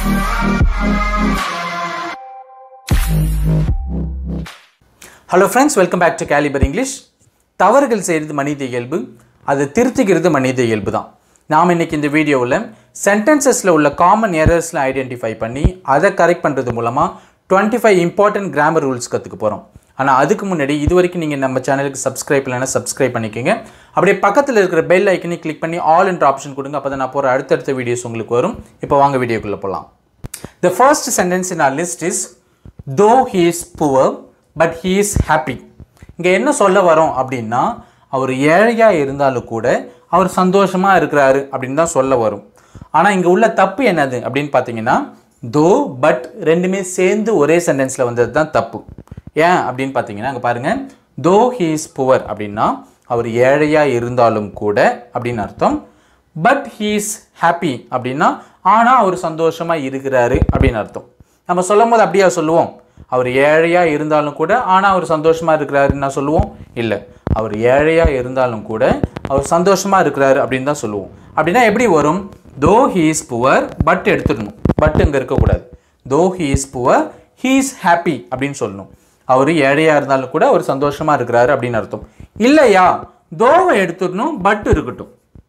hello friends welcome back to Caliber English தவறுகள் செய்கிறது மனித இயல்பு அது திருத்திக்கிறது மனித இயல்பு தான் நாம் இன்னைக்கு இந்த வீடியோவில் சென்டென்சஸில் உள்ள காமன் எரர்ஸில் ஐடென்டிஃபை பண்ணி அதை கரெக்ட் பண்ணுறது மூலமாக twenty five important grammar rules கற்றுக்க போகிறோம் ஆனால் அதுக்கு முன்னாடி இது வரைக்கும் நீங்கள் நம்ம சேனலுக்கு சப்ஸ்கிரைப் இல்லைன்னா சப்ஸ்கிரைப் பண்ணிக்கோங்க அப்படியே பக்கத்தில் இருக்கிற பெல் ஐக்கனை கிளிக் பண்ணி ஆல் என்ற ஆப்ஷன் கொடுங்க அப்போ தான் நான் போகிற அடுத்தடுத்த வீடியோஸ் உங்களுக்கு வரும் இப்போ வாங்க வீடியோக்குள்ளே போகலாம் The first sentence in our list is though he is poor but he is happy இங்கே என்ன சொல்ல வரோம் அப்படின்னா அவர் ஏழையாக இருந்தாலும் கூட அவர் சந்தோஷமாக இருக்கிறாரு அப்படின்னு தான் சொல்ல வரும் ஆனால் இங்கே உள்ள தப்பு என்னது அப்படின்னு பார்த்தீங்கன்னா தோ பட் ரெண்டுமே சேர்ந்து ஒரே சென்டென்ஸில் வந்தது தான் தப்பு ஏன் அப்படின்னு பார்த்தீங்கன்னா அங்கே பாருங்கள் தோ he is poor அப்படின்னா அவர் ஏழையாக இருந்தாலும் கூட அப்படின்னு அர்த்தம் பட் ஹீஸ் ஹாப்பி அப்படின்னா ஆனால் அவர் சந்தோஷமாக இருக்கிறாரு அப்படின்னு அர்த்தம் நம்ம சொல்லும் போது அப்படியா சொல்லுவோம் அவர் ஏழையாக இருந்தாலும் கூட ஆனால் அவர் சந்தோஷமாக இருக்கிறாருன்னு நான் சொல்லுவோம் இல்லை அவர் ஏழையாக இருந்தாலும் கூட அவர் சந்தோஷமாக இருக்கிறாரு அப்படின்னு தான் சொல்லுவோம் அப்படின்னா எப்படி வரும் தோ ஹீஸ் புவர் பட் எடுத்துடணும் பட் இங்கே இருக்கக்கூடாது தோ ஹீஸ் புவர் ஹீஸ் ஹாப்பி அப்படின்னு சொல்லணும் அவர் ஏழையாக இருந்தாலும் கூட அவர் சந்தோஷமாக இருக்கிறாரு அப்படின்னு அர்த்தம் இல்லையா தோவை எடுத்துடணும் பட் இருக்கட்டும்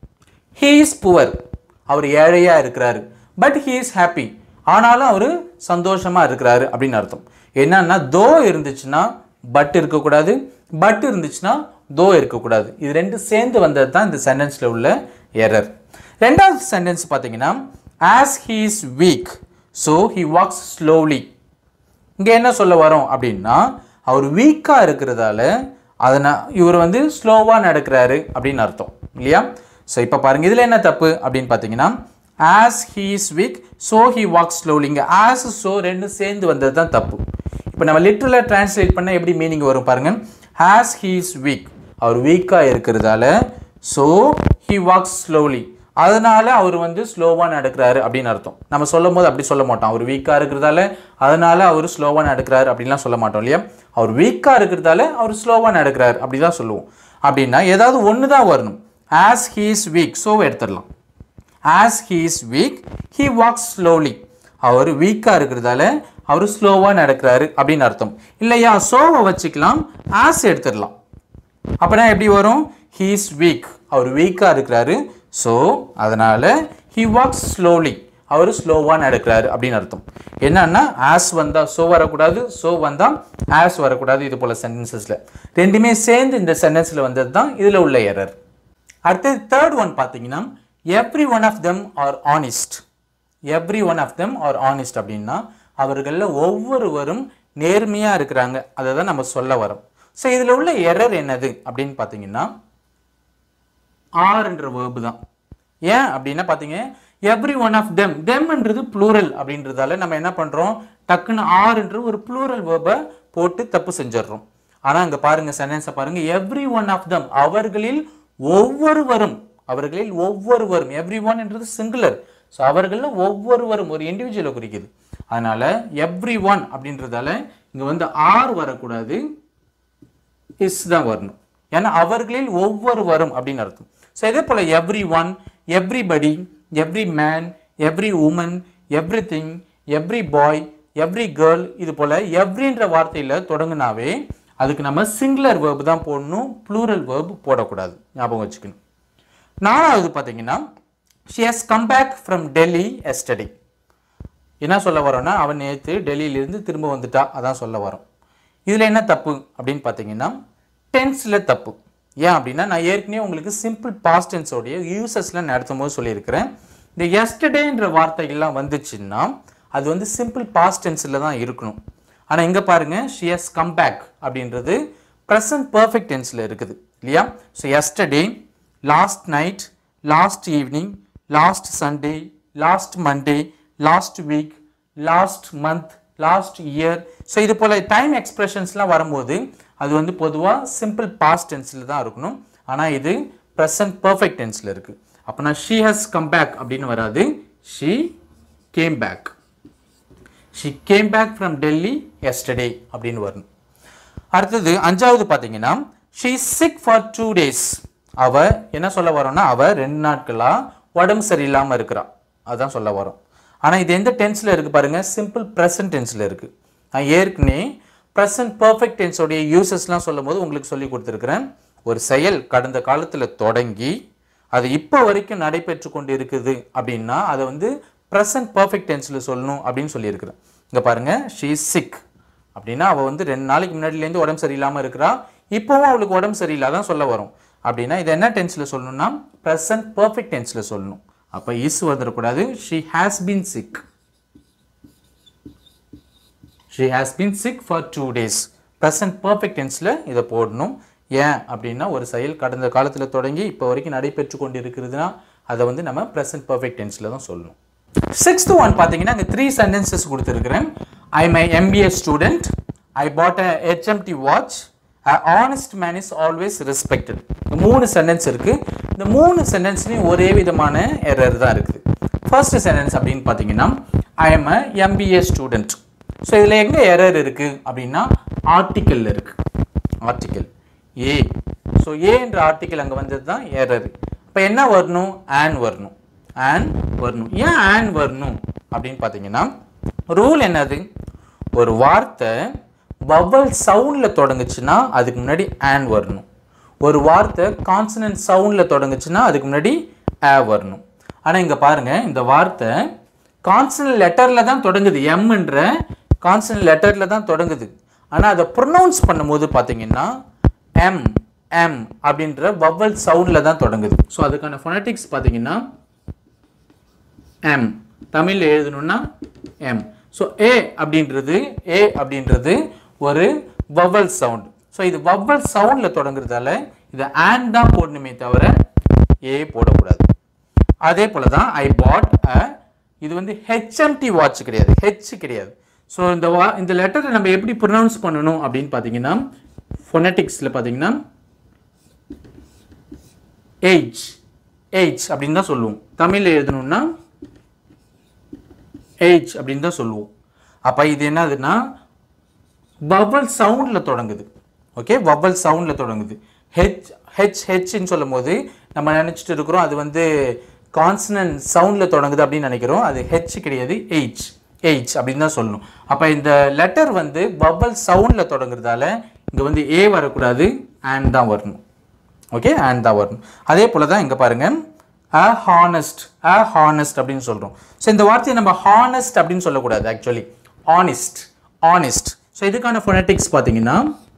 ஹீ இஸ் புவர் அவர் ஏழையாக இருக்கிறாரு பட் ஹீ இஸ் ஹாப்பி ஆனாலும் அவர் சந்தோஷமாக இருக்கிறாரு அப்படின்னு அர்த்தம் என்னன்னா தோ இருந்துச்சுன்னா பட் இருக்கக்கூடாது பட் இருந்துச்சுன்னா தோ இருக்கக்கூடாது இது ரெண்டு சேர்ந்து வந்தது தான் இந்த சென்டென்ஸில் உள்ள எரர் ரெண்டாவது சென்டென்ஸ் பார்த்தீங்கன்னா as he is weak so he walks slowly இங்கே என்ன சொல்ல வரோம் அப்படின்னா அவர் வீக்காக இருக்கிறதால அதனால் இவர் வந்து ஸ்லோவாக நடக்கிறாரு அப்படின்னு அர்த்தம் இல்லையா ஸோ இப்போ பாருங்கள் இதில் என்ன தப்பு அப்படின்னு பார்த்தீங்கன்னா as he is weak so he walk slowly இங்கே ஆஸ் ஸோ ரெண்டும் சேர்ந்து வந்தது தான் தப்பு இப்போ நம்ம லிட்டரலாக டிரான்ஸ்லேட் பண்ணால் எப்படி மீனிங் வரும் பாருங்கள் ஆஸ் ஹீ இஸ் வீக் அவர் வீக்காக இருக்கிறதால ஸோ ஹி வாக்ஸ் ஸ்லோலி அதனால அவர் வந்து ஸ்லோவாக நடக்கிறாரு அப்படின்னு அர்த்தம் நம்ம சொல்லும் போது அப்படி சொல்ல மாட்டோம் அவர் வீக்காக இருக்கிறதால அதனால அவர் ஸ்லோவாக நடக்கிறாரு அப்படின்லாம் சொல்ல மாட்டோம் இல்லையா அவர் வீக்காக இருக்கிறதால அவர் ஸ்லோவாக நடக்கிறாரு அப்படி தான் சொல்லுவோம் அப்படின்னா ஏதாவது ஒன்று தான் வரணும் as he is weak so எடுத்துடலாம் as he is weak he walks slowly அவர் வீக்காக இருக்கிறதால அவர் ஸ்லோவாக நடக்கிறாரு அப்படின்னு அர்த்தம் இல்லையா சோவை வச்சுக்கலாம் ஆஸ் எடுத்துடலாம் அப்படின்னா எப்படி வரும் ஹீ இஸ் வீக் அவர் வீக்காக இருக்கிறாரு ஸோ அதனால் ஹி வாக்ஸ் ஸ்லோலி அவர் ஸ்லோவாக நடக்கிறாரு அப்படின்னு அர்த்தம் என்னன்னா ஆஸ் வந்தால் ஸோ வரக்கூடாது ஸோ வந்தால் ஆஸ் வரக்கூடாது இது போல் சென்டென்சஸில் ரெண்டுமே சேர்ந்து இந்த சென்டென்ஸில் வந்தது தான் இதில் உள்ள எரர் அடுத்தது தேர்ட் ஒன் பார்த்தீங்கன்னா every one of them are honest every one of them are honest அப்படின்னா அவர்களில் ஒவ்வொருவரும் நேர்மையாக இருக்கிறாங்க அதை தான் நம்ம சொல்ல வரோம் ஸோ இதில் உள்ள எரர் என்னது அப்படின்னு பார்த்தீங்கன்னா ஆர்ன்ற வேர்பு தான் ஏன் அப்படின்னா பார்த்தீங்க எவ்ரி ஒன் ஆஃப் தெம் தெம்ன்றது ப்ளூரல் அப்படின்றதால நம்ம என்ன பண்ணுறோம் டக்குன்னு ஆர்ன்ற ஒரு ப்ளூரல் வேர்பை போட்டு தப்பு செஞ்சிடுறோம் ஆனால் அங்கே பாருங்க சென்டென்ஸை பாருங்க எவ்ரி ஒன் ஆஃப் தெம் அவர்களில் ஒவ்வொருவரும் அவர்களில் ஒவ்வொருவரும் எவ்ரி ஒன் என்றது சிங்குலர் ஸோ அவர்களில் ஒவ்வொருவரும் ஒரு இண்டிவிஜுவலை குறிக்குது அதனால எவ்ரி ஒன் அப்படின்றதால இங்கே வந்து ஆர் வரக்கூடாது இஸ் தான் வரணும் ஏன்னா அவர்களில் ஒவ்வொருவரும் அப்படின்னு அர்த்தம் ஸோ இதே போல் every one everybody every man every woman every thing every boy every girl இது போல் எவ்ரின்ற வார்த்தையில் தொடங்குனாவே அதுக்கு நம்ம சிங்குலர் வேர்பு தான் போடணும் ப்ளூரல் வேர்பு போடக்கூடாது ஞாபகம் வச்சுக்கணும் நாலாவது பார்த்தீங்கன்னா she has come back from Delhi yesterday என்ன சொல்ல வரோம்னா அவன் நேற்று டெல்லியிலிருந்து திரும்ப வந்துட்டா அதான் சொல்ல வரோம் இதில் என்ன தப்பு அப்படின்னு பார்த்தீங்கன்னா டென்ஸில் தப்பு ஏன் அப்படின்னா நான் ஏற்கனவே உங்களுக்கு சிம்பிள் பாஸ்ட் டென்ஸோடைய யூசஸில் நடத்தும் போது சொல்லியிருக்கிறேன் இந்த எஸ்டர்டேன்ற வார்த்தைகள்லாம் வந்துச்சுன்னா அது வந்து சிம்பிள் பாஸ்ட் டென்ஸில் தான் இருக்கணும் ஆனால் இங்கே பாருங்கள் ஷி ஹஸ் கம் பேக் அப்படின்றது ப்ரெசன்ட் பர்ஃபெக்ட் டென்ஸில் இருக்குது இல்லையா so yesterday last night last evening last Sunday last Monday last week last month last year so இது போல் டைம் எக்ஸ்பிரஷன்ஸ்லாம் வரும்போது அது வந்து பொதுவாக சிம்பிள் பாஸ்ட் டென்ஸில் தான் இருக்கணும் ஆனால் இது ப்ரெசன்ட் பர்ஃபெக்ட் டென்ஸில் இருக்குது அப்போனா ஷீ ஹஸ் கம் பேக் அப்படின்னு வராது she came back she came back from Delhi yesterday அப்படின்னு வரணும் அடுத்தது அஞ்சாவது பார்த்தீங்கன்னா she sick for two days அவ என்ன சொல்ல வரோம்னா அவ ரெண்டு நாட்களா உடம்பு சரியில்லாமல் இருக்கிறா அதான் சொல்ல வரோம் ஆனால் இது எந்த டென்ஸில் இருக்குது பாருங்கள் சிம்பிள் ப்ரெசன்ட் டென்ஸில் இருக்குது நான் ஏற்கனவே ப்ரெசன்ட் பர்ஃபெக்ட் டென்ஸோடைய யூசஸ்லாம் சொல்லும் போது உங்களுக்கு சொல்லி கொடுத்துருக்குறேன் ஒரு செயல் கடந்த காலத்தில் தொடங்கி அது இப்போ வரைக்கும் நடைபெற்று கொண்டு இருக்குது அப்படின்னா அதை வந்து ப்ரெசன்ட் பர்ஃபெக்ட் டென்ஸில் சொல்லணும் அப்படின்னு சொல்லியிருக்கிறேன் இங்கே பாருங்கள் ஷீ சிக் அப்படின்னா அவள் வந்து ரெண்டு நாளைக்கு முன்னாடிலேருந்து உடம்பு சரியில்லாமல் இருக்கிறா இப்போவும் அவளுக்கு உடம்பு சரியில்லாதான் சொல்ல வரும் அப்படின்னா இது என்ன டென்ஸில் சொல்லணும்னா ப்ரெசன்ட் பர்ஃபெக்ட் டென்ஸில் சொல்லணும் அப்போ இஸ் வந்துடக்கூடாது she has been sick she has been sick for two days present perfect டென்ஸில் இதை போடணும் ஏன் அப்படின்னா ஒரு செயல் கடந்த காலத்தில் தொடங்கி இப்போ வரைக்கும் நடைபெற்று கொண்டு இருக்கிறதுனா அதை வந்து நம்ம ப்ரெசன்ட் பர்ஃபெக்ட் டென்ஸில் தான் சொல்லணும் சிக்ஸ்த் ஒன் பார்த்தீங்கன்னா இங்கே த்ரீ சென்டென்சஸ் கொடுத்துருக்குறேன் I my MBA student I bought a HMT watch a honest man is always respected இந்த மூணு சென்டென்ஸ் இருக்குது இந்த மூணு சென்டென்ஸ்லையும் ஒரே விதமான எரர் தான் இருக்குது ஃபர்ஸ்ட் சென்டென்ஸ் அப்படின்னு பார்த்தீங்கன்னா I am a MBA student so இதில் எங்கே எரர் இருக்குது அப்படின்னா ஆர்டிக்கலில் இருக்குது ஆர்டிக்கல் ஏ ஸோ ஏ என்ற ஆர்டிக்கல் அங்கே வந்தது தான் எரர் இப்போ என்ன வரணும் ஆன் வரணும் ஆன் வரணும் ஏன் ஆன் வரணும் அப்படின்னு பார்த்தீங்கன்னா ரூல் என்னது ஒரு வார்த்தை வவல் சவுண்டில் தொடங்குச்சுன்னா அதுக்கு முன்னாடி ஆன் வரணும் ஒரு வார்த்தை கான்சனன்ட் சவுண்டில் தொடங்குச்சுன்னா அதுக்கு முன்னாடி ஆ வரணும் ஆனால் இங்கே பாருங்கள் இந்த வார்த்தை கான்சனல் லெட்டரில் தான் தொடங்குது எம்ன்ற கான்சனல் லெட்டரில் தான் தொடங்குது ஆனால் அதை ப்ரொனவுன்ஸ் பண்ணும்போது பார்த்தீங்கன்னா எம் எம் அப்படின்ற வவல் சவுண்டில் தான் தொடங்குது ஸோ அதுக்கான ஃபொனட்டிக்ஸ் பார்த்தீங்கன்னா எம் தமிழில் எழுதணும்னா எம் ஸோ ஏ அப்படின்றது ஏ அப்படின்றது ஒரு வவல் சவுண்ட் ஸோ இது வவல் சவுண்டில் தொடங்குறதால இது ஆன் தான் போடணுமே தவிர ஏ போடக்கூடாது அதே போல தான் ஐ பாட் அ இது வந்து ஹெச்எம்டி வாட்ச் கிடையாது ஹெச் கிடையாது ஸோ இந்த வா இந்த லெட்டரை நம்ம எப்படி ப்ரொனவுன்ஸ் பண்ணணும் அப்படின்னு பார்த்தீங்கன்னா ஃபொனட்டிக்ஸில் பார்த்தீங்கன்னா ஏஜ் ஏஜ் அப்படின்னு தான் சொல்லுவோம் தமிழில் எழுதணும்னா ஏஜ் அப்படின்னு தான் சொல்லுவோம் அப்போ இது என்னதுன்னா வவல் சவுண்டில் தொடங்குது ஓகே வவல் சவுண்டில் தொடங்குது ஹெச் ஹெச் ஹெச்ன்னு சொல்லும் போது நம்ம நினச்சிட்டு இருக்கிறோம் அது வந்து கான்சனன்ட் சவுண்டில் தொடங்குது அப்படின்னு நினைக்கிறோம் அது ஹெச் கிடையாது எயிச் எயிச் அப்படின்னு தான் சொல்லணும் அப்போ இந்த லெட்டர் வந்து வவல் சவுண்டில் தொடங்குறதால இங்கே வந்து ஏ வரக்கூடாது அண்ட் தான் வரணும் ஓகே அண்ட் தான் வரணும் அதே போல் தான் இங்கே பாருங்கள் அ ஹானஸ்ட் அ ஹானஸ்ட் அப்படின்னு சொல்கிறோம் ஸோ இந்த வார்த்தையை நம்ம ஹானஸ்ட் அப்படின்னு சொல்லக்கூடாது ஆக்சுவலி ஆனிஸ்ட் ஆனிஸ்ட் ஸோ இதுக்கான ஃபொனட்டிக்ஸ் பார்த்தீங்கன்னா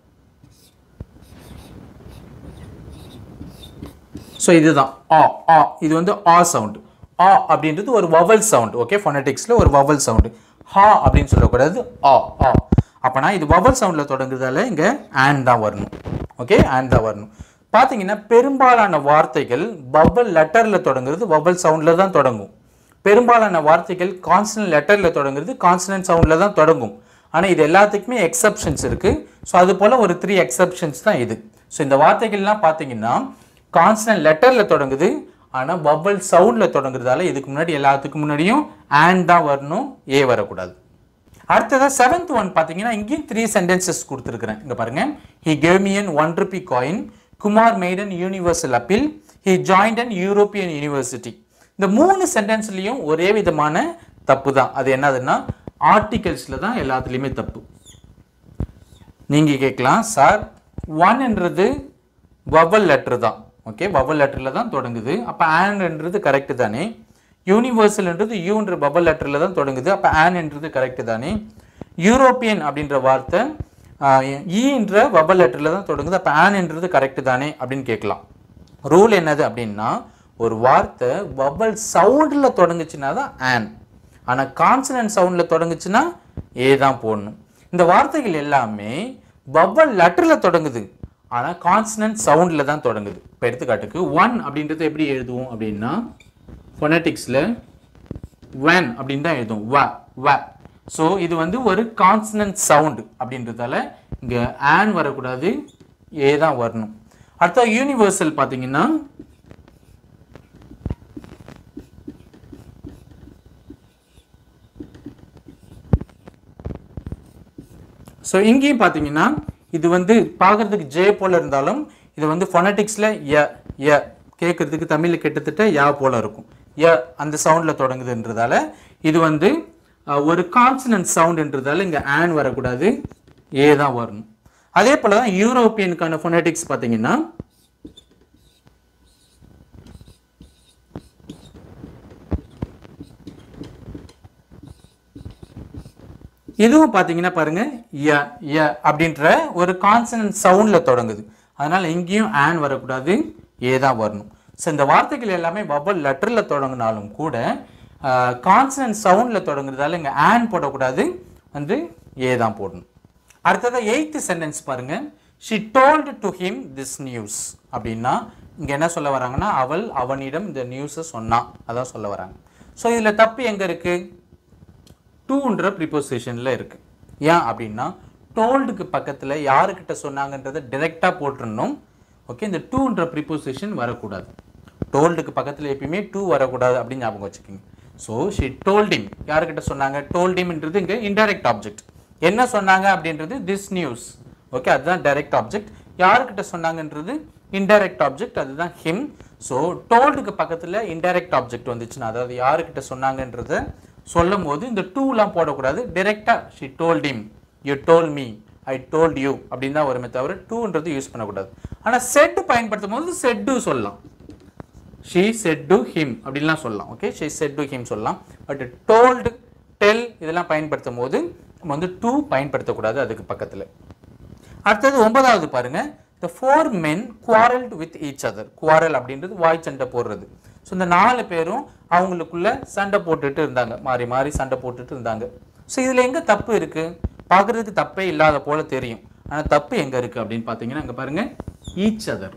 ஸோ இதுதான் ஆ ஆ இது வந்து ஆ சவுண்ட் ஆ அப்படின்றது ஒரு வவல் சவுண்ட் ஓகே ஃபொனட்டிக்ஸில் ஒரு வவல் சவுண்டு ஹா அப்படின்னு சொல்லக்கூடாது ஆ ஆ அப்போனா இது வவல் சவுண்டில் தொடங்குறதால இங்கே ஆன் தான் வரணும் ஓகே ஆன் தான் வரணும் பார்த்தீங்கன்னா பெரும்பாலான வார்த்தைகள் வவல் லெட்டரில் தொடங்குறது வவல் சவுண்டில் தான் தொடங்கும் பெரும்பாலான வார்த்தைகள் கான்சனன்ட் லெட்டரில் தொடங்குறது கான்சனன்ட் சவுண்டில் தான் தொடங்கும் ஆனால் இது எல்லாத்துக்குமே எக்ஸப்ஷன்ஸ் இருக்குது ஸோ அது போல் ஒரு த்ரீ எக்ஸப்ஷன்ஸ் தான் இது ஸோ இந்த வார்த்தைகள்லாம் பார்த்தீங்கன்னா கான்சனன்ட் லெட்டரில் தொடங்குது ஆனால் வவல் சவுண்டில் தொடங்குறதால இதுக்கு முன்னாடி எல்லாத்துக்கும் முன்னாடியும் ஆன் தான் வரணும் ஏ வரக்கூடாது அடுத்ததாக செவன்த் ஒன் பார்த்தீங்கன்னா இங்கேயும் த்ரீ சென்டென்சஸ் கொடுத்துருக்குறேன் இங்கே பாருங்க he gave me an one rupee coin Kumar made an universal appeal he joined an European university இந்த மூணு சென்டென்ஸ்லையும் ஒரே விதமான தப்பு தான் அது என்னதுன்னா ஆர்டிகல்ஸில் தான் எல்லாத்துலேயுமே தப்பு நீங்கள் கேட்கலாம் சார் ஒன்ன்றது வவல் லெட்டர் தான் ஓகே வவல் லெட்டரில் தான் தொடங்குது அப்போ ஆன்ன்றது கரெக்டு தானே யூனிவர்சல்ன்றது யூன்ற பபல் லெட்டரில் தான் தொடங்குது அப்போ ஆன்ன்றது கரெக்டு தானே யூரோப்பியன் அப்படின்ற வார்த்தை ஈன்ற வபல் லெட்டரில் தான் தொடங்குது அப்போ ஆன்ன்றது கரெக்டு தானே அப்படின்னு கேட்கலாம் ரூல் என்னது அப்படின்னா ஒரு வார்த்தை வபல் சவுண்டில் தொடங்குச்சுன்னா தான் ஆன் ஆனால் கான்சனன்ட் சவுண்டில் தொடங்குச்சுன்னா ஏ தான் போடணும் இந்த வார்த்தைகள் எல்லாமே வவல் லெட்டரில் தொடங்குது ஆனால் கான்சனன்ட் சவுண்டில் தான் தொடங்குது இப்போ எடுத்துக்காட்டுக்கு ஒன் அப்படின்றத எப்படி எழுதுவோம் அப்படின்னா ஃபொனட்டிக்ஸில் when அப்படின்னு தான் எழுதும் வ வ ஸோ இது வந்து ஒரு கான்சனன்ட் சவுண்டு அப்படின்றதால இங்கே ஆன் வரக்கூடாது ஏ தான் வரணும் அடுத்த யூனிவர்சல் பார்த்தீங்கன்னா ஸோ இங்கேயும் பார்த்தீங்கன்னா இது வந்து பார்க்கறதுக்கு ஜே போல இருந்தாலும் இது வந்து ஃபொனட்டிக்ஸில் ய ய கேட்கறதுக்கு தமிழில் கிட்டத்தட்ட யா போல இருக்கும் ய அந்த சவுண்டில் தொடங்குதுன்றதால இது வந்து அஹ், ஒரு கான்சனன்ட் சவுண்டுன்றதால இங்கே ஆன் வரக்கூடாது ஏ தான் வரணும் அதே போல தான் யூரோப்பியனுக்கான ஃபொனேட்டிக்ஸ் பார்த்தீங்கன்னா இதுவும் பார்த்தீங்கன்னா பாருங்க ய ய அப்படின்ற ஒரு கான்சனன்ட் சவுண்டில் தொடங்குது அதனால இங்கேயும் ஆன் வரக்கூடாது ஏ தான் வரணும் ஸோ இந்த வார்த்தைகள் எல்லாமே வவல் லெட்டரில் தொடங்கினாலும் கூட கான்சனன்ட் சவுண்டில் தொடங்குறதால இங்கே ஆன் போடக்கூடாது வந்து ஏ தான் போடணும் அடுத்தது எயித்து சென்டென்ஸ் பாருங்க she told to him this news அப்படின்னா இங்கே என்ன சொல்ல வராங்கன்னா அவள் அவனிடம் இந்த நியூஸை சொன்னான் அதான் சொல்ல வராங்க ஸோ இதில் தப்பு எங்கே இருக்குது டூன்ற ப்ரிப்போசிஷனில் இருக்கு ஏன் அப்படின்னா டோல்டுக்கு பக்கத்தில் யாருக்கிட்ட சொன்னாங்கன்றதை டிரெக்டாக போட்டுருணும் ஓகே இந்த டூன்ற ப்ரிப்போசிஷன் வரக்கூடாது டோல்டுக்கு பக்கத்தில் எப்பயுமே டூ வரக்கூடாது அப்படின்னு ஞாபகம் வச்சுக்கோங்க ஸோ ஷி டோல்டிம் யாருக்கிட்ட சொன்னாங்க டோல்டிம்ன்றது இங்கே இன்டைரக்ட் ஆப்ஜெக்ட் என்ன சொன்னாங்க அப்படின்றது திஸ் நியூஸ் ஓகே அதுதான் டைரக்ட் ஆப்ஜெக்ட் யாருக்கிட்ட சொன்னாங்கன்றது இன்டைரக்ட் ஆப்ஜெக்ட் அதுதான் ஹிம் ஸோ டோல்டுக்கு பக்கத்தில் இன்டைரக்ட் ஆப்ஜெக்ட் வந்துச்சுன்னா அதாவது யாருக்கிட்ட சொன்னாங்கன்றத சொல்லும் போது இந்த டூலாம் போடக்கூடாது டிரெக்டாக she told him you told me I told you அப்படின்னு தான் வருமே தவிர டூன்றது யூஸ் பண்ணக்கூடாது ஆனால் செட் பயன்படுத்தும் போது செட்டு சொல்லலாம் ஷீ செட் டு ஹிம் அப்படின்லாம் சொல்லலாம் okay she said to him சொல்லலாம் பட் டோல்டு டெல் இதெல்லாம் பயன்படுத்தும் போது நம்ம வந்து டூ பயன்படுத்தக்கூடாது அதுக்கு பக்கத்தில் அடுத்தது ஒன்பதாவது பாருங்க the four men quarrelled with each other quarrel அப்படின்றது வாய் சண்டை போடுறது ஸோ இந்த நாலு பேரும் அவங்களுக்குள்ள சண்டை போட்டுட்டு இருந்தாங்க மாறி மாறி சண்டை போட்டுட்டு இருந்தாங்க ஸோ இதில் எங்கே தப்பு இருக்கு பார்க்குறதுக்கு தப்பே இல்லாத போல தெரியும் ஆனால் தப்பு எங்கே இருக்கு அப்படின்னு பார்த்தீங்கன்னா இங்கே பாருங்க ஈச் அதர்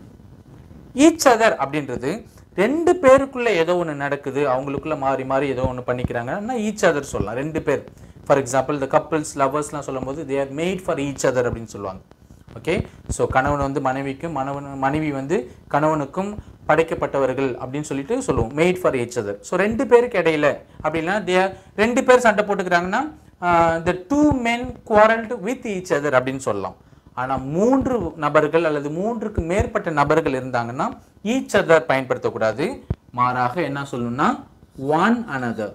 ஈச் அதர் அப்படின்றது ரெண்டு பேருக்குள்ள ஏதோ ஒன்று நடக்குது அவங்களுக்குள்ள மாறி மாறி ஏதோ ஒன்று பண்ணிக்கிறாங்கன்னா ஈச் அதர் சொல்லலாம் ரெண்டு பேர் ஃபார் எக்ஸாம்பிள் இந்த கப்பிள்ஸ் லவர்ஸ்லாம் சொல்லும்போது they are made for each other அப்படின்னு சொல்லுவாங்க ஓகே ஸோ கணவன் வந்து மனைவிக்கும் மனவன் மனைவி வந்து கணவனுக்கும் படைக்கப்பட்டவர்கள் அப்படின்னு சொல்லிட்டு சொல்லுவோம் made for each other so ரெண்டு பேருக்கு இடையில அப்படின்னா தே ரெண்டு பேர் சண்டை போட்டுக்கிறாங்கன்னா the two men quarrelled with each other அப்படின்னு சொல்லலாம் ஆனால் மூன்று நபர்கள் அல்லது மூன்றுக்கு மேற்பட்ட நபர்கள் இருந்தாங்கன்னா ஈச் அதர் பயன்படுத்தக்கூடாது மாறாக என்ன சொல்லணும்னா ஒன் another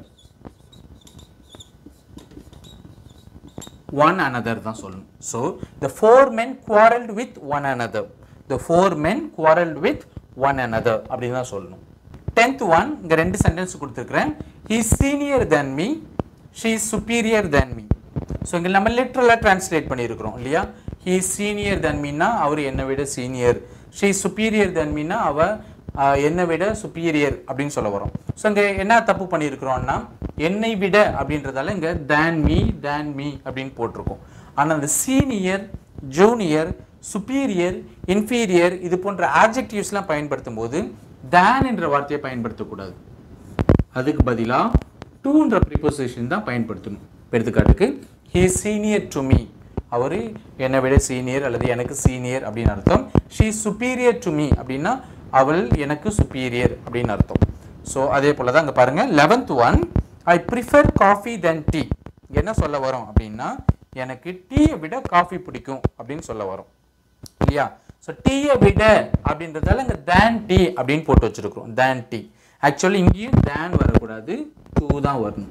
ஒன் another தான் சொல்லணும் so the four men quarreled with one another the four men quarreled with one another அப்படின்னு தான் சொல்லணும் டென்த் ஒன் இங்கே ரெண்டு சென்டென்ஸ் கொடுத்துருக்குறேன் he is senior than me she is superior than me so இங்கே நம்ம லிட்ரலாக டிரான்ஸ்லேட் பண்ணியிருக்கிறோம் இல்லையா ஹீ சீனியர் than மீனா அவர் என்னை விட சீனியர் ஷீ superior than மீனா அவ ஆஹ், என்னை விட சுப்பீரியர் அப்படின்னு சொல்ல வரோம் ஸோ இங்கே என்ன தப்பு பண்ணியிருக்கிறோம்னா என்னை விட அப்படின்றதால இங்கே தேன் மீ தேன் மீ அப்படின்னு போட்டிருக்கோம் ஆனால் அந்த சீனியர் ஜூனியர் சுப்பீரியர் இன்ஃபீரியர் இது போன்ற ஆப்ஜெக்டிவ்ஸ்லாம் பயன்படுத்தும் போது தேன் என்ற வார்த்தையை பயன்படுத்தக்கூடாது அதுக்கு பதிலாக டூன்ற ப்ரிப்போசிஷன் தான் பயன்படுத்தணும் இப்ப எடுத்துக்காட்டுக்கு ஹீ சீனியர் டு மீ அவர் என்னை விட சீனியர் அல்லது எனக்கு சீனியர் அப்படின்னு அர்த்தம் ஷீ superior டு மீ அப்படின்னா அவள் எனக்கு superior அப்படின்னு அர்த்தம் ஸோ அதே போல தான் இங்கே பாருங்கள் eleventh one I prefer coffee than tea என்ன சொல்ல வரோம் அப்படின்னா எனக்கு டீயை விட காஃபி பிடிக்கும் அப்படின்னு சொல்ல வரோம் இல்லையா ஸோ டீயை விட அப்படின்றதால இங்கே தேன் டீ அப்படின்னு போட்டு வச்சிருக்கிறோம் தேன் டீ ஆக்சுவலி இங்கேயும் தேன் வரக்கூடாது டூ தான் வரணும்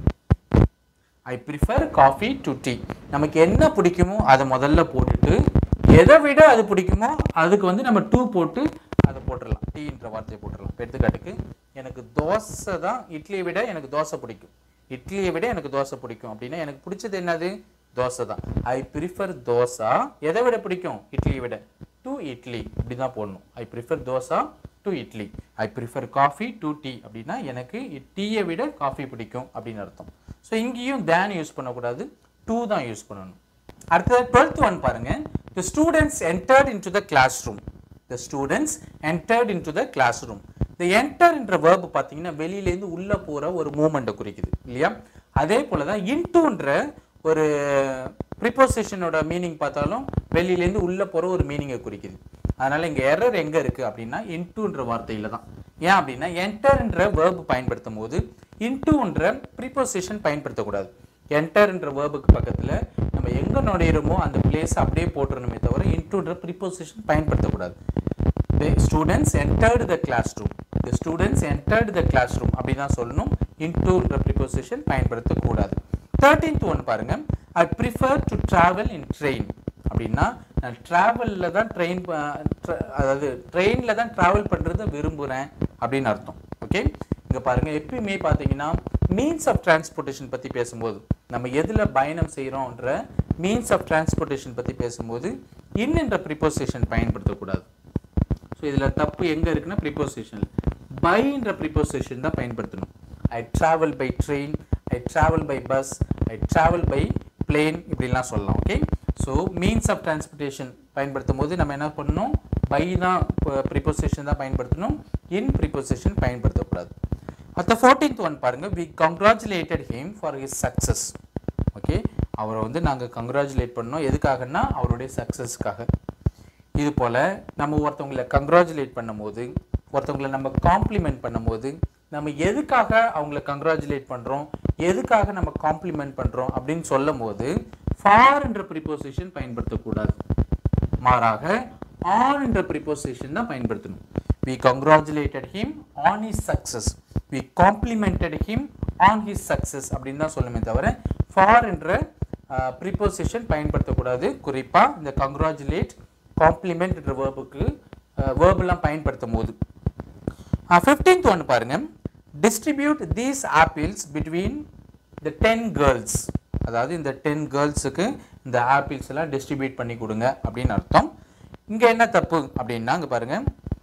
I prefer coffee to tea நமக்கு என்ன பிடிக்குமோ அதை முதல்ல போட்டுட்டு எதை விட அது பிடிக்குமோ அதுக்கு வந்து நம்ம டூ போட்டு அதை போட்டுடலாம் டீன்ற வார்த்தையை போட்டுடலாம் இப்ப எடுத்துக்காட்டுக்கு எனக்கு தோசை தான் இட்லியை விட எனக்கு தோசை பிடிக்கும் இட்லியை விட எனக்கு தோசை பிடிக்கும் அப்படின்னா எனக்கு பிடிச்சது என்னது தோசை தான் ஐ ப்ரிஃபர் தோசா எதை விட பிடிக்கும் இட்லியை விட டு இட்லி இப்படி தான் போடணும் I prefer dosa to idli I prefer coffee to tea அப்படின்னா எனக்கு டீயை விட காஃபி பிடிக்கும் அப்படின்னு அர்த்தம் ஸோ இங்கேயும் தேன் யூஸ் பண்ணக்கூடாது டூ தான் யூஸ் பண்ணணும் அடுத்தது டுவெல்த் ஒன் பாருங்க the students entered in to the class room the students entered in to the class room இந்த என்டர் என்ற வேர்பு பார்த்தீங்கன்னா வெளியிலேருந்து உள்ளே போகிற ஒரு மூமெண்ட்டை குறிக்குது இல்லையா அதே போல தான் இன்டூன்ற ஒரு ப்ரிப்போசிஷனோட மீனிங் பார்த்தாலும் வெளியிலேருந்து உள்ளே போகிற ஒரு மீனிங்கை குறிக்குது அதனால இங்கே எரர் எங்கே இருக்குது அப்படின்னா இன்டூன்ற வார்த்தையில தான் ஏன் அப்படின்னா என்டர்ன்ற வேர்பு பயன்படுத்தும் போது இன்டூன்ற ப்ரிப்போசிஷன் பயன்படுத்தக்கூடாது என்டர்ன்ற வேர்புக்கு பக்கத்தில் நம்ம எங்கே நுழையிறோமோ அந்த பிளேஸ் அப்படியே போட்டுறணுமே தவிர இன்டூன்ற ப்ரிப்போசிஷன் பயன்படுத்தக்கூடாது the students entered the classroom the students entered the class classroom அப்படி தான் சொல்லணும் இன்டூன்ற ப்ரிப்போசிஷன் பயன்படுத்தக்கூடாது தேர்ட்டீன்த் ஒன் பாருங்க I prefer to travel in train அப்படின்னா நான் ட்ராவலில் தான் ட்ரெயின் அதாவது ட்ரெயினில் தான் ட்ராவல் பண்ணுறதை விரும்புகிறேன் அப்படின்னு அர்த்தம் ஓகே இங்கே பாருங்க எப்பயுமே பார்த்தீங்கன்னா மீன்ஸ் ஆஃப் டிரான்ஸ்போர்ட்டேஷன் பற்றி பேசும்போது நம்ம எதில் பயணம் செய்கிறோன்ற மீன்ஸ் ஆஃப் டிரான்ஸ்போர்ட்டேஷன் பற்றி பேசும்போது இன் என்ற ப்ரிப்போசிஷன் பயன்படுத்தக்கூடாது ஸோ இதில் தப்பு எங்கே இருக்குன்னா ப்ரிப்போசிஷன் பைன்ற ப்ரிப்போசிஷன் தான் பயன்படுத்தணும் I travel by train I travel by bus I travel by plane இப்படிலாம் சொல்லலாம் okay so means of transportation பயன்படுத்தும் போது நம்ம என்ன பண்ணணும் பை தான் ப்ரிப்போசிஷன் தான் பயன்படுத்தணும் இன் ப்ரிப்போசிஷன் பயன்படுத்தக்கூடாது அடுத்த ஃபோர்டீன்த் ஒன் பாருங்க we congratulated him for his success okay அவரை வந்து நாங்கள் கங்க்ராச்சுலேட் பண்ணோம் எதுக்காகன்னா அவருடைய சக்ஸஸ்க்காக இது போல் நம்ம ஒருத்தவங்களை கங்க்ராச்சுலேட் பண்ணும்போது ஒருத்தவங்களை நம்ம காம்ப்ளிமெண்ட் பண்ணும்போது நம்ம எதுக்காக அவங்கள கங்க்ராச்சுலேட் பண்ணுறோம் எதுக்காக நம்ம காம்ப்ளிமெண்ட் பண்ணுறோம் அப்படின்னு சொல்லும் போது ஃபார் என்ற ப்ரிப்போசிஷன் பயன்படுத்தக்கூடாது மாறாக ஆன் என்ற ப்ரிப்போசிஷன் தான் பயன்படுத்தணும் we congratulated him on his success we complimented him on his success அப்படின்னு தான் சொல்லுமே தவிர for என்ற ப்ரிப்போசிஷன் பயன்படுத்தக்கூடாது குறிப்பாக இந்த கங்க்ராச்சுலேட் காம்ப்ளிமெண்ட் என்ற வேர்புக்கு வேர்பெல்லாம் பயன்படுத்தும் போது ஃபிஃப்டீன்த் ஒன்று பாருங்க distribute these apples between the ten girls அதாவது இந்த டென் கேர்ள்ஸுக்கு இந்த ஆப்பிள்ஸ் எல்லாம் டிஸ்ட்ரிபியூட் பண்ணி கொடுங்க அப்படின்னு அர்த்தம் இங்கே என்ன தப்பு அப்படின்னா இங்கே பாருங்க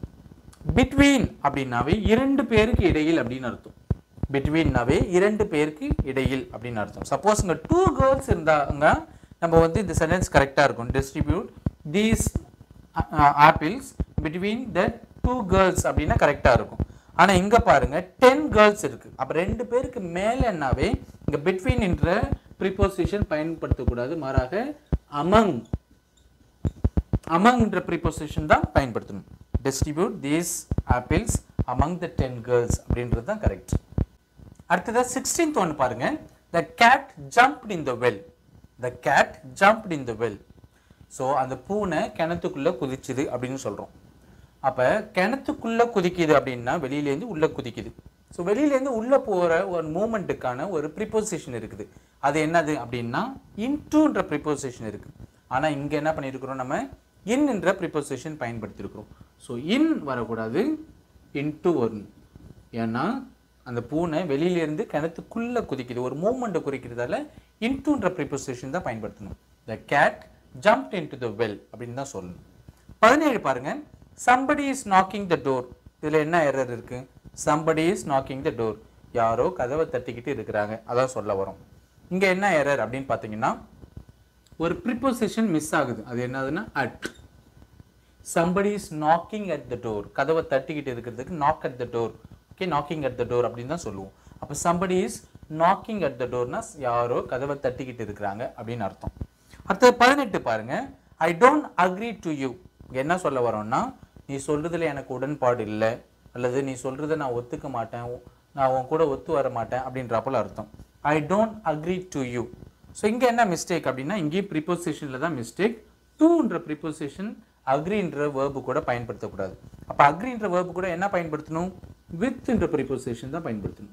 பிட்வீன் அப்படின்னாவே இரண்டு பேருக்கு இடையில் அப்படின்னு அர்த்தம் பிட்வீன்னாவே இரண்டு பேருக்கு இடையில் அப்படின்னு அர்த்தம் சப்போஸ் இங்கே டூ கேர்ள்ஸ் இருந்தாங்க நம்ம வந்து இந்த சென்டென்ஸ் கரெக்டாக இருக்கும் distribute these apples between the two girls அப்படின்னா கரெக்டாக இருக்கும் ஆனால் இங்கே பாருங்க டென் கேர்ள்ஸ் இருக்கு அப்போ ரெண்டு பேருக்கு மேலேன்னாவே இங்கே பிட்வீன் என்ற ப்ரிப்போசிஷன் பயன்படுத்தக்கூடாது மாறாக அமங் அமங் என்ற ப்ரிப்போசிஷன் தான் பயன்படுத்தணும் distribute these apples among the ten girls அப்படின்றது தான் கரெக்ட் அடுத்ததா சிக்ஸ்டீன்த் ஒன்று பாருங்க the cat jumped in the well the cat jumped in the well so அந்த பூனை கிணத்துக்குள்ள குதிச்சுது அப்படின்னு சொல்றோம் அப்ப கிணத்துக்குள்ள குதிக்குது அப்படின்னா வெளியிலேருந்து உள்ள குதிக்குது ஸோ வெளியிலேருந்து உள்ள போற ஒரு மூமெண்ட்டுக்கான ஒரு ப்ரிப்போசிஷன் இருக்குது அது என்னது அப்படின்னா இன்டூன்ற ப்ரிப்போசிஷன் இருக்கு ஆனா இங்க என்ன பண்ணியிருக்கிறோம் நம்ம இன் என்ற ப்ரிப்போசிஷன் பயன்படுத்தியிருக்கிறோம் ஸோ இன் வரக்கூடாது இன்டூ வரணும் ஏன்னா அந்த பூனை வெளியிலேருந்து கிணத்துக்குள்ள குதிக்குது ஒரு மூமெண்ட்டை குறிக்கிறதால இன்டூன்ற ப்ரிப்போசிஷன் தான் பயன்படுத்தணும் the cat jumped in to the well அப்படின்னு தான் சொல்லணும் பதினேழு பாருங்க somebody is knocking the door இதில் என்ன எரர் இருக்கு somebody is knocking the door யாரோ கதவை தட்டிக்கிட்டு இருக்கிறாங்க அதான் சொல்ல வரோம் இங்க என்ன எரர் அப்படின்னு பார்த்தீங்கன்னா ஒரு ப்ரிப்போசிஷன் மிஸ் ஆகுது அது என்னதுன்னா at somebody is knocking at the door கதவை தட்டிக்கிட்டு இருக்கிறதுக்கு knock at the door okay knocking at the door அப்படின்னு தான் சொல்லுவோம் அப்போ somebody is knocking at the டோர்னா யாரோ கதவை தட்டிக்கிட்டு இருக்கிறாங்க அப்படின்னு அர்த்தம் அடுத்தது பதினெட்டு பாருங்க I don't agree to you என்ன சொல்ல வரோம்னா நீ சொல்றதுல எனக்கு உடன்பாடு இல்லை அல்லது நீ சொல்றதை நான் ஒத்துக்க மாட்டேன் நான் உன் கூட ஒத்து வர மாட்டேன் அப்படின்றப்போல அர்த்தம் I don't agree to you so இங்கே என்ன மிஸ்டேக் அப்படின்னா இங்கேயும் ப்ரிப்போசிஷனில் தான் மிஸ்டேக் டூன்ற ப்ரிப்போசிஷன் அக்ரின்ற வேர்பு கூட பயன்படுத்தக்கூடாது அப்போ அக்ரின்ற வேர்பு கூட என்ன பயன்படுத்தணும் வித்ன்ற ப்ரிப்போசிஷன் தான் பயன்படுத்தணும்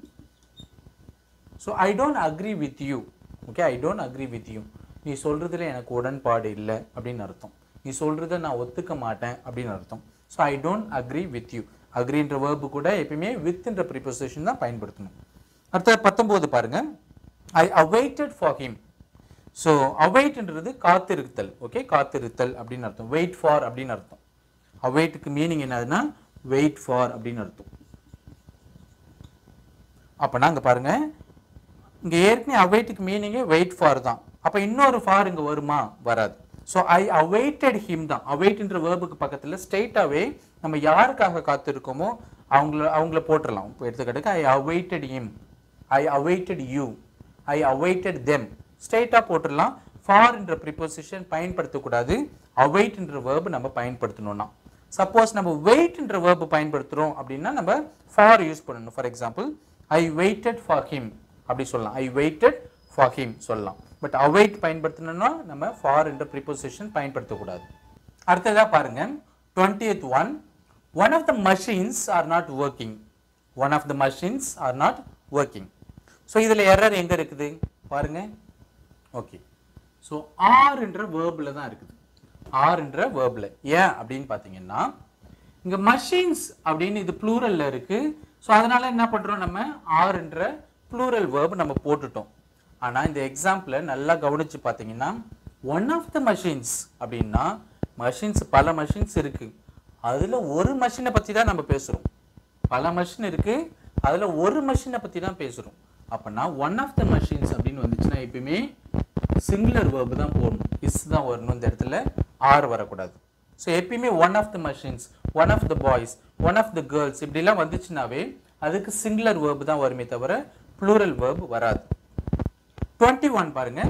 so I don't agree with you okay I don't agree with you நீ சொல்றதுல எனக்கு உடன்பாடு இல்லை அப்படின்னு அர்த்தம் நீ சொல்றத நான் ஒத்துக்க மாட்டேன் அப்படின்னு அர்த்தம் so I don't agree with you அக்ரின்ற வேர்பு கூட எப்பயுமே வித்ன்ற ப்ரிப்போசிஷன் தான் பயன்படுத்தணும் அடுத்த பத்தொம்போது பாருங்க I awaited for him so அவைட்ன்றது காத்திருத்தல் ஓகே காத்திருத்தல் அப்படின்னு அர்த்தம் வெயிட் ஃபார் அப்படின்னு அர்த்தம் அவைட்டுக்கு மீனிங் என்னதுன்னா வெயிட் ஃபார் அப்படின்னு அர்த்தம் அப்போனா அங்கே பாருங்க இங்கே ஏற்கனவே அவைட்டுக்கு மீனிங்கே வெயிட் ஃபார் தான் அப்போ இன்னொரு ஃபார் இங்கே வருமா வராது ஸோ ஐ அவைட்டட் ஹிம் தான் அவைட்ன்ற வேர்புக்கு பக்கத்தில் ஸ்ட்ரெயிட்டாகவே நம்ம யாருக்காக காத்திருக்கோமோ அவங்கள அவங்கள போட்டுடலாம் இப்போ எடுத்துக்கிட்டுக்கு I awaited him I awaited you I awaited them ஸ்ட்ரெயிட்டாக போட்டுடலாம் ஃபார் என்ற ப்ரிப்போசிஷன் பயன்படுத்தக்கூடாது அவைட்ன்ற வேர்பு நம்ம பயன்படுத்தணும்னா சப்போஸ் நம்ம வெயிட்ன்ற வேர்பு பயன்படுத்துகிறோம் அப்படின்னா நம்ம ஃபார் யூஸ் பண்ணணும் for example I waited for him அப்படி சொல்லலாம் ஐ வெயிட்டட் ஃபார் ஹிம் சொல்லலாம் பட் அவைட் பயன்படுத்தணும்னா நம்ம ஃபார் என்ற ப்ரிப்போசிஷன் பயன்படுத்தக்கூடாது அடுத்ததாக பாருங்க twentieth one one of the machines are not working one of the machines are not working so இதில் எரர் எங்கே இருக்குது பாருங்க ஓகே ஸோ ஆர்ன்ற வேர்பில் தான் இருக்குது ஆர்ன்ற வேர்பில் ஏன் அப்படின்னு பார்த்தீங்கன்னா இங்கே மஷின்ஸ் அப்படின்னு இது ப்ளூரலில் இருக்குது ஸோ அதனால என்ன பண்ணுறோம் நம்ம ஆர்ன்ற ப்ளூரல் வேர்ப் நம்ம போட்டுட்டோம் ஆனால் இந்த எக்ஸாம்பிளை நல்லா கவனித்து பார்த்தீங்கன்னா ஒன் ஆஃப் த மஷின்ஸ் அப்படின்னா மஷின்ஸ் பல மஷின்ஸ் இருக்குது அதில் ஒரு மஷினை பற்றி தான் நம்ம பேசுகிறோம் பல மஷின் இருக்கு அதுல ஒரு மஷினை பத்தி தான் பேசுறோம் அப்பனா ஒன் ஆஃப் த மஷின்ஸ் அப்படின்னு வந்துச்சுன்னா எப்பயுமே சிங்குலர் வேர்பு தான் போடணும் இஸ் தான் வரணும் இந்த இடத்துல ஆர் வரக்கூடாது ஸோ எப்பயுமே one of the machines one of the boys one of the girls இப்படிலாம் வந்துச்சுனாவே அதுக்கு சிங்குலர் வேர்பு தான் வருமே தவிர ப்ளூரல் வேர்பு வராது டுவெண்ட்டி ஒன் பாருங்க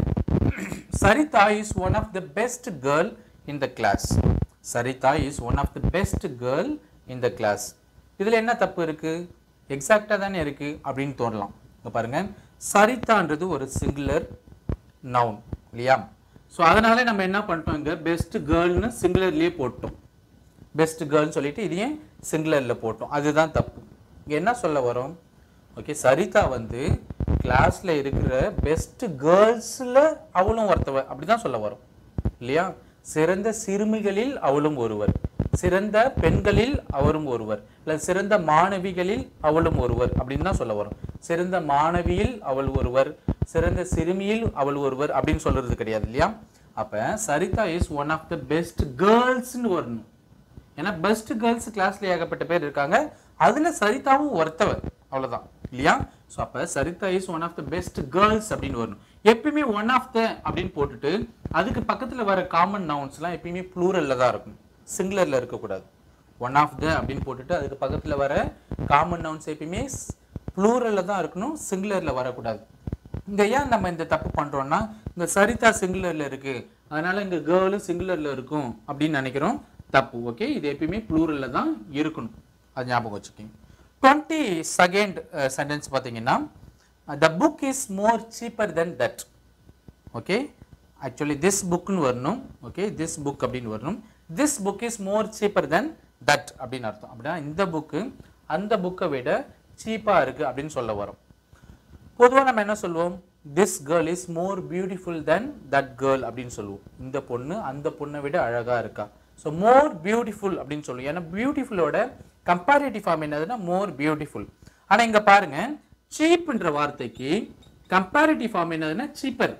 Sarita is one of the best girl in the class Sarita is one of the best girl in the class இதில் என்ன தப்பு இருக்கு எக்ஸாக்டாக தானே இருக்கு அப்படின்னு தோணலாம் இங்க பாருங்க சரிதான்றது ஒரு சிங்குலர் நவுன் இல்லையா ஸோ அதனால நம்ம என்ன பண்ணிட்டோம் இங்க பெஸ்ட் கேர்ள்னு சிங்குலர்லேயே போட்டோம் பெஸ்ட் கேர்ள்னு சொல்லிட்டு இதையும் சிங்குலரில் போட்டோம் அதுதான் தப்பு இங்கே என்ன சொல்ல வரோம் ஓகே சரிதா வந்து கிளாஸில் இருக்கிற பெஸ்ட் கேர்ள்ஸில் அவளும் ஒருத்தவ அப்படிதான் சொல்ல வரும் இல்லையா சிறந்த சிறுமிகளில் அவளும் ஒருவர் சிறந்த பெண்களில் அவரும் ஒருவர் இல்லை சிறந்த மாணவிகளில் அவளும் ஒருவர் அப்படின்னு தான் சொல்ல வரும் சிறந்த மாணவியில் அவள் ஒருவர் சிறந்த சிறுமியில் அவள் ஒருவர் அப்படின்னு சொல்றது கிடையாது இல்லையா அப்ப Sarita is one of the best கேர்ள்ஸ்னு வரணும் ஏன்னா பெஸ்ட் கேர்ள்ஸ் கிளாஸ்ல ஏகப்பட்ட பேர் இருக்காங்க அதுல சரிதாவும் ஒருத்தவர் அவ்வளவுதான் இல்லையா ஸோ அப்ப Sarita is one of the best girls அப்படின்னு வரணும் எப்பயுமே ஒன் ஆஃப் த அப்படின்னு போட்டுட்டு அதுக்கு பக்கத்துல வர காமன் நவுன்ஸ்லாம் எப்பயுமே ப்ளூரல்ல தான் இருக்கும் சிங்குலர்ல இருக்கக்கூடாது ஒன் ஆஃப் த அப்படின்னு போட்டுட்டு அதுக்கு பக்கத்துல வர காமன் நவுன்ஸ் எப்பயுமே ப்ளூரல்ல தான் இருக்கணும் சிங்குலர்ல வரக்கூடாது இங்க ஏன் நம்ம இந்த தப்பு பண்றோம்னா இந்த சரிதா சிங்குலர்ல இருக்கு அதனால இங்க கேர்ளும் சிங்குலர்ல இருக்கும் அப்படின்னு நினைக்கிறோம் தப்பு ஓகே இது எப்பயுமே ப்ளூரல்ல தான் இருக்கணும் அது ஞாபகம் வச்சுக்கோங்க டுவெண்ட்டி செகண்ட் சென்டென்ஸ் பார்த்தீங்கன்னா the book is more cheaper than that okay actually this புக்னு வரணும் ஓகே திஸ் புக் அப்படின்னு வரணும் this book is more cheaper than that அப்படின்னு அர்த்தம் அப்படின்னா இந்த புக்கு அந்த புக்கை விட சீப்பாக இருக்கு அப்படின்னு சொல்ல வரோம் பொதுவாக நம்ம என்ன சொல்லுவோம் this girl is more beautiful than that girl அப்படின்னு சொல்லுவோம் இந்த பொண்ணு அந்த பொண்ணை விட அழகா இருக்கா ஸோ மோர் பியூட்டிஃபுல் அப்படின்னு சொல்லுவோம் ஏன்னா பியூட்டிஃபுல்லோட கம்பேரிட்டிவ் ஃபார்ம் என்னதுன்னா மோர் பியூட்டிஃபுல் ஆனால் இங்க பாருங்க சீப்ன்ற வார்த்தைக்கு கம்பேரிட்டிவ் ஃபார்ம் என்னதுன்னா சீப்பர்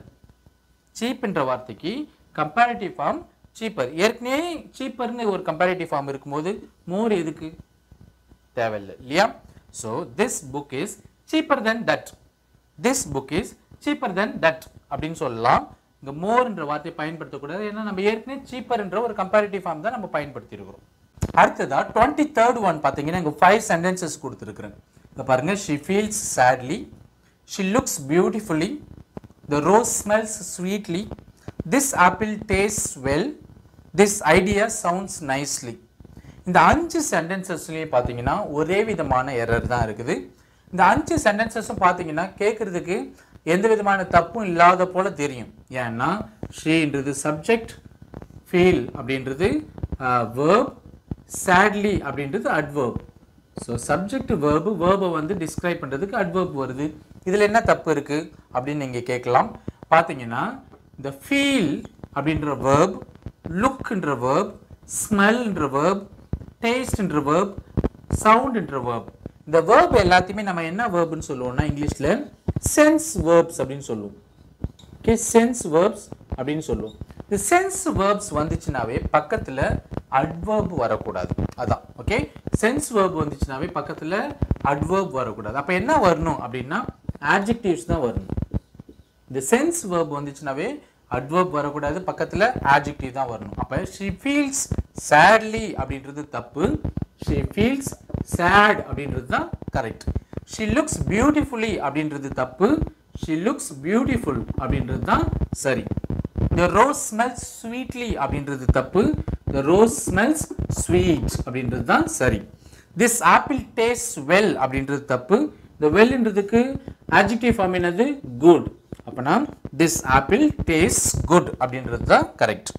சீப்ன்ற வார்த்தைக்கு கம்பேரிட்டிவ் ஃபார்ம் சீப்பர் ஏற்கனவே சீப்பர்னு ஒரு கம்பேரிட்டிவ் ஃபார்ம் இருக்கும்போது மோர் எதுக்கு தேவையில்லை இல்லையா so this book is cheaper than that this book is cheaper than that அப்படின்னு சொல்லலாம் இங்க மோர்ன்ற வார்த்தையை பயன்படுத்தக்கூடாது ஏன்னா நம்ம ஏற்கனவே சீப்பர்ன்ற ஒரு கம்பேரிட்டிவ் ஃபார்ம் தான் நம்ம பயன்படுத்தி இருக்கிறோம் அடுத்ததா டுவெண்ட்டி தேர்ட் ஒன் பார்த்தீங்கன்னா இங்க ஃபைவ் சென்டென்சஸ் கொடுத்துருக்குறேன் இங்க பாருங்க she feels sadly she looks beautifully the rose smells sweetly this apple taste well this idea sounds nicely இந்த அஞ்சு சென்டென்சஸ்லேயே பார்த்தீங்கன்னா ஒரே விதமான எரர் தான் இருக்குது இந்த அஞ்சு சென்டென்சஸும் பார்த்தீங்கன்னா கேட்குறதுக்கு எந்த விதமான தப்பும் இல்லாத போல தெரியும் ஏன்னா ஷீன்றது சப்ஜெக்ட் ஃபீல் அப்படின்றது வேர்ப் சேட்லி அப்படின்றது அட்வர்ப் ஸோ சப்ஜெக்ட் வேர்பு வேர்பை வந்து டிஸ்கிரைப் பண்ணுறதுக்கு அட்வர்ப் வருது இதில் என்ன தப்பு இருக்குது அப்படின்னு நீங்கள் கேட்கலாம் பார்த்தீங்கன்னா இந்த ஃபீல் அப்படின்ற வேர்ப் லுக்ன்ற வேர்ப் ஸ்மெல்ன்ற வேர்ப் டேஸ்ட்ன்ற வேர்ப் சவுண்ட்ன்ற வேர்ப் இந்த வேர்ப் எல்லாத்தையுமே நம்ம என்ன வேர்ப்னு சொல்லுவோம்னா இங்கிலீஷில் சென்ஸ் வேர்ப்ஸ் அப்படின்னு சொல்லுவோம் ஓகே சென்ஸ் வேர்ப்ஸ் அப்படின்னு சொல்லுவோம் இந்த சென்ஸ் வேர்ப்ஸ் வந்துச்சுனாவே பக்கத்தில் அட்வர்ப் வரக்கூடாது அதான் ஓகே சென்ஸ் வேர்ப் வந்துச்சுனாவே பக்கத்தில் அட்வர்ப் வரக்கூடாது அப்போ என்ன வரணும் அப்படின்னா ஆட்ஜெக்டிவ்ஸ் தான் வரணும் இந்த சென்ஸ் வேர்ப் வந்துச்சுனாவே அட்வர்ப் வரக்கூடாது பக்கத்தில் ஆட்ஜெக்டிவ் தான் வரணும் அப்போ ஷி ஃபீல்ஸ் சேட்லி அப்படின்றது தப்பு ஷி ஃபீல்ஸ் சேட் அப்படின்றது தான் கரெக்ட் ஷி லுக்ஸ் பியூட்டிஃபுல்லி அப்படின்றது தப்பு ஷி லுக்ஸ் பியூட்டிஃபுல் அப்படின்றது தான் சரி த ரோஸ் ஸ்மெல்ஸ் ஸ்வீட்லி அப்படின்றது தப்பு த ரோஸ் ஸ்மெல்ஸ் ஸ்வீட் அப்படின்றது தான் சரி திஸ் ஆப்பிள் டேஸ்ட் வெல் அப்படின்றது தப்பு இந்த வெல்ன்றதுக்கு adjective ஃபார்ம் என்னது குட் அப்பனா திஸ் ஆப்பிள் டேஸ்ட் குட் அப்படின்றது தான் correct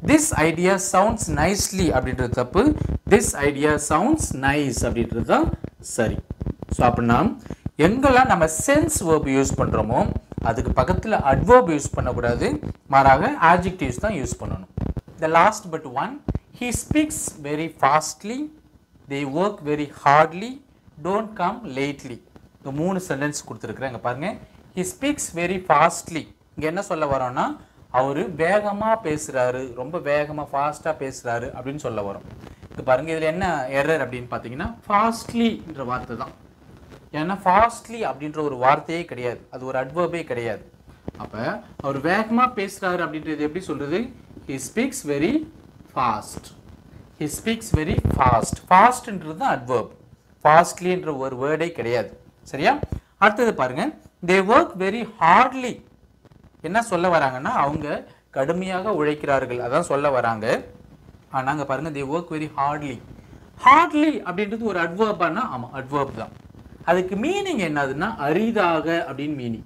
this idea sounds nicely அப்படின்றது தப்பு திஸ் ஐடியா சவுண்ட்ஸ் நைஸ் அப்படின்றது தான் சரி ஸோ அப்படின்னா எங்கெல்லாம் நம்ம சென்ஸ் வேர்ப் யூஸ் பண்ணுறோமோ அதுக்கு பக்கத்தில் அட்வர்ப் யூஸ் பண்ணக்கூடாது மாறாக ஆட்ஜெக்டிவ்ஸ் தான் யூஸ் பண்ணணும் the last but one he speaks very fastly they work very hardly don't come lately இந்த மூணு சென்டென்ஸ் கொடுத்துருக்குறேன் இங்கே பாருங்கள் ஹி ஸ்பீக்ஸ் வெரி ஃபாஸ்ட்லி இங்கே என்ன சொல்ல வரோம்னா அவர் வேகமாக பேசுகிறாரு ரொம்ப வேகமாக ஃபாஸ்ட்டாக பேசுகிறாரு அப்படின்னு சொல்ல வரும் இது பாருங்கள் இதில் என்ன எரர் அப்படின்னு பார்த்தீங்கன்னா ஃபாஸ்ட்லின்ற வார்த்தை தான் ஏன்னா ஃபாஸ்ட்லி அப்படின்ற ஒரு வார்த்தையே கிடையாது அது ஒரு அட்வர்பே கிடையாது அப்போ அவர் வேகமாக பேசுகிறாரு அப்படின்றது எப்படி சொல்கிறது he speaks very fast he speaks very fast ஃபாஸ்ட்ன்றது தான் அட்வர்ப் ஃபாஸ்ட்லின்ற ஒரு வேர்டே கிடையாது சரியா அடுத்தது பாருங்க தே ஒர்க் வெரி ஹார்ட்லி என்ன சொல்ல வராங்கன்னா அவங்க கடுமையாக உழைக்கிறார்கள் அதான் சொல்ல வராங்க ஆனாங்க பாருங்க they work very hardly hardly அப்படின்றது ஒரு அட்வர்பானா ஆமாம் அட்வர்ப் தான் அதுக்கு மீனிங் என்னதுன்னா அரிதாக அப்படின்னு மீனிங்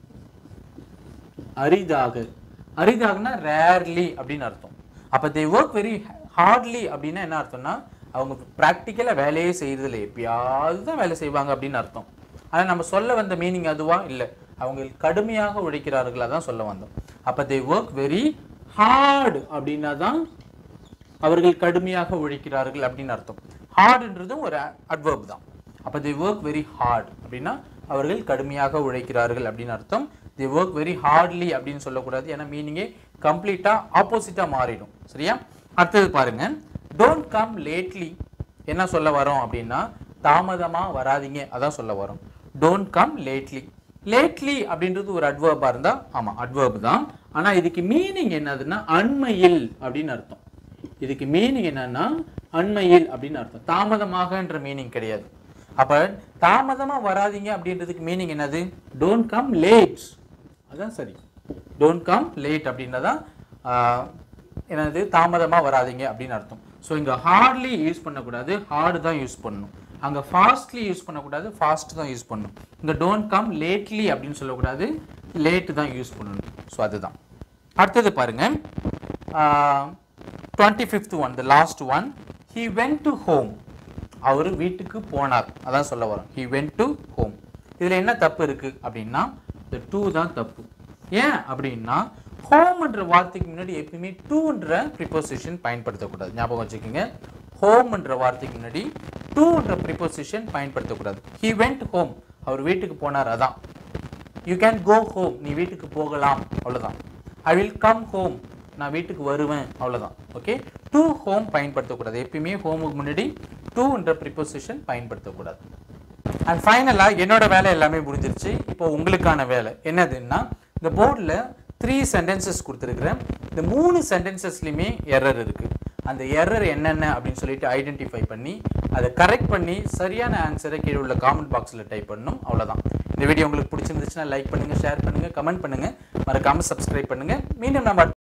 அரிதாக அரிதாகனா ரேர்லி அப்படின்னு அர்த்தம் அப்போ தே ஒர்க் வெரி ஹார்ட்லி அப்படின்னா என்ன அர்த்தம்னா அவங்க ப்ராக்டிக்கலாக வேலையே செய்யறதில்ல எப்பயாவது தான் வேலை செய்வாங்க அப்படின்னு அர்த்தம் ஆனால் நம்ம சொல்ல வந்த மீனிங் அதுவா இல்லை அவங்க கடுமையாக உழைக்கிறார்கள் அதான் சொல்ல வந்தோம் அப்போ தே ஒர்க் வெரி ஹார்டு அப்படின்னா தான் அவர்கள் கடுமையாக உழைக்கிறார்கள் அப்படின்னு அர்த்தம் ஹார்டுன்றதும் ஒரு அட்வர்ப் தான் அப்போ தி ஒர்க் வெரி ஹார்ட் அப்படின்னா அவர்கள் கடுமையாக உழைக்கிறார்கள் அப்படின்னு அர்த்தம் தி ஒர்க் வெரி ஹார்ட்லி அப்படின்னு சொல்லக்கூடாது ஏன்னா மீனிங்கே கம்ப்ளீட்டாக ஆப்போசிட்டாக மாறிடும் சரியா அடுத்தது பாருங்க டோன்ட் கம் லேட்லி என்ன சொல்ல வரோம் அப்படின்னா தாமதமாக வராதீங்க அதான் சொல்ல வரோம் டோன்ட் கம் லேட்லி லேட்லி அப்படின்றது ஒரு அட்வர்பாக இருந்தால் ஆமாம் அட்வர்ப் தான் ஆனால் இதுக்கு மீனிங் என்னதுன்னா அண்மையில் அப்படின்னு அர்த்தம் இதுக்கு மீனிங் என்னன்னா அண்மையில் அப்படின்னு அர்த்தம் தாமதமாகன்ற மீனிங் கிடையாது அப்ப தாமதமா வராதீங்க அப்படின்றதுக்கு மீனிங் என்னது டோன்ட் கம் லேட் அதான் சரி டோன்ட் கம் லேட் அப்படின்னதான் ஆஹ், என்னது தாமதமா வராதீங்க அப்படின்னு அர்த்தம் ஸோ இங்க ஹார்ட்லி யூஸ் பண்ணக்கூடாது ஹார்டு தான் யூஸ் பண்ணணும் அங்க ஃபாஸ்ட்லி யூஸ் பண்ணக்கூடாது ஃபாஸ்ட் தான் யூஸ் பண்ணணும் இங்க டோன்ட் கம் லேட்லி அப்படின்னு சொல்லக்கூடாது லேட் தான் யூஸ் பண்ணணும் ஸோ அதுதான் அடுத்தது பாருங்க twenty fifth one the last one he went to home அவர் வீட்டுக்கு போனார் அதான் சொல்ல வரோம் ஹி வென்ட் டு ஹோம் இதில் என்ன தப்பு இருக்கு அப்படின்னா இந்த டூ தான் தப்பு ஏன் அப்படின்னா ஹோம்ன்ற வார்த்தைக்கு முன்னாடி எப்பயுமே டூன்ற ப்ரிப்போசிஷன் பயன்படுத்தக்கூடாது ஞாபகம் வச்சுக்கோங்க ஹோம்ன்ற வார்த்தைக்கு முன்னாடி டூன்ற ப்ரிப்போசிஷன் பயன்படுத்தக்கூடாது ஹி வென்ட் ஹோம் அவர் வீட்டுக்கு போனார் அதான் யூ கேன் கோ ஹோம் நீ வீட்டுக்கு போகலாம் அவ்வளோதான் ஐ வில் கம் ஹோம் நான் வீட்டுக்கு வருவேன் அவ்வளோதான் ஓகே டு ஹோம் பயன்படுத்தக்கூடாது எப்பயுமே ஹோமுக்கு முன்னாடி டூன்ற ப்ரிப்போசிஷன் பயன்படுத்தக்கூடாது அண்ட் ஃபைனலாக என்னோட வேலை எல்லாமே முடிஞ்சிருச்சு இப்போ உங்களுக்கான வேலை என்னதுன்னா இந்த போர்டில் த்ரீ சென்டென்சஸ் கொடுத்துருக்குறேன் இந்த மூணு சென்டென்சஸ்லையுமே எரர் இருக்குது அந்த எரர் என்னென்ன அப்படின்னு சொல்லிட்டு ஐடென்டிஃபை பண்ணி அதை கரெக்ட் பண்ணி சரியான ஆன்சரை கீழே உள்ள காமெண்ட் பாக்ஸில் டைப் பண்ணணும் அவ்வளோதான் இந்த வீடியோ உங்களுக்கு பிடிச்சிருந்துச்சுன்னா லைக் பண்ணுங்கள் ஷேர் பண்ணுங்கள் கமெண்ட் பண்ணுங்கள் மறக்காமல் சப்ஸ்கிரைப் பண்ணுங்கள் மீண்டும் நம்ம